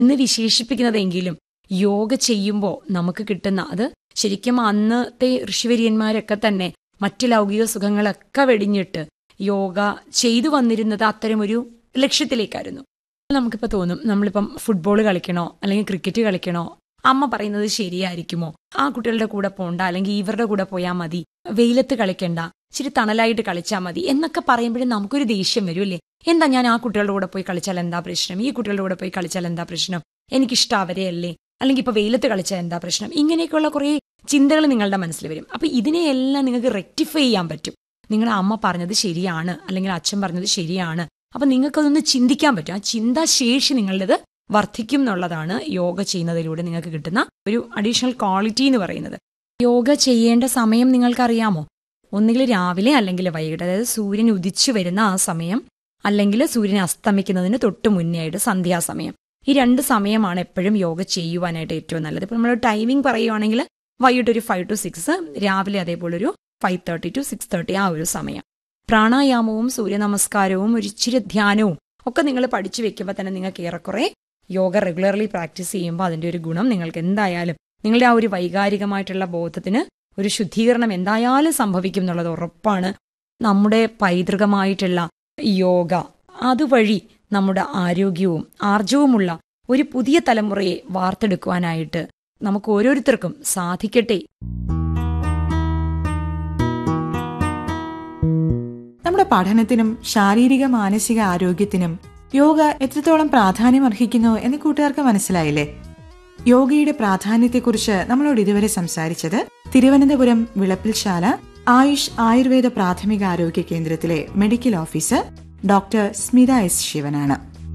എന്ന് വിശേഷിപ്പിക്കുന്നതെങ്കിലും യോഗ ചെയ്യുമ്പോൾ നമുക്ക് കിട്ടുന്ന അത് ശരിക്കും അന്നത്തെ ഋഷിവര്യന്മാരൊക്കെ തന്നെ മറ്റു ലൗകിക സുഖങ്ങളൊക്കെ വെടിഞ്ഞിട്ട് യോഗ ചെയ്തു വന്നിരുന്നത് അത്തരമൊരു ലക്ഷ്യത്തിലേക്കായിരുന്നു നമുക്കിപ്പോൾ തോന്നും നമ്മളിപ്പം ഫുട്ബോൾ കളിക്കണോ അല്ലെങ്കിൽ ക്രിക്കറ്റ് കളിക്കണോ അമ്മ പറയുന്നത് ശരിയായിരിക്കുമോ ആ കുട്ടികളുടെ കൂടെ പോണ്ട അല്ലെങ്കിൽ ഇവരുടെ കൂടെ പോയാൽ മതി വെയിലത്ത് കളിക്കണ്ട ഇച്ചിരി തണലായിട്ട് കളിച്ചാൽ മതി എന്നൊക്കെ പറയുമ്പോഴും നമുക്കൊരു ദേഷ്യം വരും അല്ലേ എന്താ ഞാൻ ആ കുട്ടികളുടെ കൂടെ പോയി കളിച്ചാൽ എന്താ പ്രശ്നം ഈ കുട്ടികളുടെ കൂടെ പോയി കളിച്ചാൽ എന്താ പ്രശ്നം എനിക്കിഷ്ടം അവരെ അല്ലേ അല്ലെങ്കിൽ ഇപ്പൊ വെയിലത്ത് കളിച്ചാൽ എന്താ പ്രശ്നം ഇങ്ങനെയൊക്കെയുള്ള കുറേ ചിന്തകൾ നിങ്ങളുടെ മനസ്സിൽ വരും അപ്പൊ ഇതിനെയെല്ലാം നിങ്ങൾക്ക് റെക്ടിഫൈ ചെയ്യാൻ പറ്റും നിങ്ങളുടെ അമ്മ പറഞ്ഞത് ശരിയാണ് അല്ലെങ്കിൽ അച്ഛൻ പറഞ്ഞത് ശരിയാണ് അപ്പൊ നിങ്ങൾക്കതൊന്ന് ചിന്തിക്കാൻ പറ്റും ആ ചിന്താശേഷി നിങ്ങളുടേത് വർദ്ധിക്കും എന്നുള്ളതാണ് യോഗ ചെയ്യുന്നതിലൂടെ നിങ്ങൾക്ക് കിട്ടുന്ന ഒരു അഡീഷണൽ ക്വാളിറ്റി എന്ന് പറയുന്നത് യോഗ ചെയ്യേണ്ട സമയം നിങ്ങൾക്കറിയാമോ ഒന്നുകിൽ രാവിലെ അല്ലെങ്കിൽ വൈകിട്ട് അതായത് സൂര്യൻ ഉദിച്ചു വരുന്ന ആ സമയം അല്ലെങ്കിൽ സൂര്യൻ അസ്തമിക്കുന്നതിന് തൊട്ട് മുന്നേ ആയിട്ട് സന്ധ്യാസമയം ഈ രണ്ട് സമയമാണ് എപ്പോഴും യോഗ ചെയ്യുവാനായിട്ട് ഏറ്റവും നല്ലത് ഇപ്പം നമ്മൾ ടൈമിംഗ് പറയുവാണെങ്കിൽ വൈകിട്ട് ഒരു ഫൈവ് ടു സിക്സ് രാവിലെ അതേപോലെ ഒരു five thirty to six thirty ആ ഒരു സമയം പ്രാണായാമവും സൂര്യനമസ്കാരവും ഒരു ഇച്ചിരി ധ്യാനവും ഒക്കെ നിങ്ങൾ പഠിച്ചു വെക്കുമ്പോൾ തന്നെ നിങ്ങൾക്ക് ഏറെക്കുറെ യോഗ റെഗുലർലി പ്രാക്ടീസ് ചെയ്യുമ്പോൾ അതിന്റെ ഒരു ഗുണം നിങ്ങൾക്ക് എന്തായാലും നിങ്ങളുടെ ആ ഒരു വൈകാരികമായിട്ടുള്ള ബോധത്തിന് ഒരു ശുദ്ധീകരണം എന്തായാലും സംഭവിക്കും എന്നുള്ളത് ഉറപ്പാണ് നമ്മുടെ പൈതൃകമായിട്ടുള്ള യോഗ അതുവഴി നമ്മുടെ ആരോഗ്യവും ആർജവുമുള്ള ഒരു പുതിയ തലമുറയെ വാർത്തെടുക്കുവാനായിട്ട് നമുക്ക് ഓരോരുത്തർക്കും സാധിക്കട്ടെ നമ്മുടെ പഠനത്തിനും ശാരീരിക മാനസിക ആരോഗ്യത്തിനും യോഗ എത്രത്തോളം പ്രാധാന്യം അർഹിക്കുന്നു എന്ന് കൂട്ടുകാർക്ക് മനസ്സിലായില്ലേ യോഗയുടെ പ്രാധാന്യത്തെക്കുറിച്ച് നമ്മളോട് ഇതുവരെ സംസാരിച്ചത് തിരുവനന്തപുരം വിളപ്പിൽശാല ആയുഷ് ആയുർവേദ പ്രാഥമിക ആരോഗ്യ കേന്ദ്രത്തിലെ medical officer doctor Smitha S ശിവനാണ്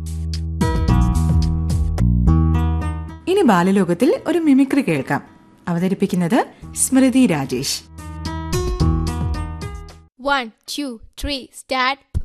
ഇനി ബാലലോകത്തിൽ ഒരു മിമിക്രി കേൾക്കാം അവതരിപ്പിക്കുന്നത് സ്മൃതി Rajesh One, two, three, start.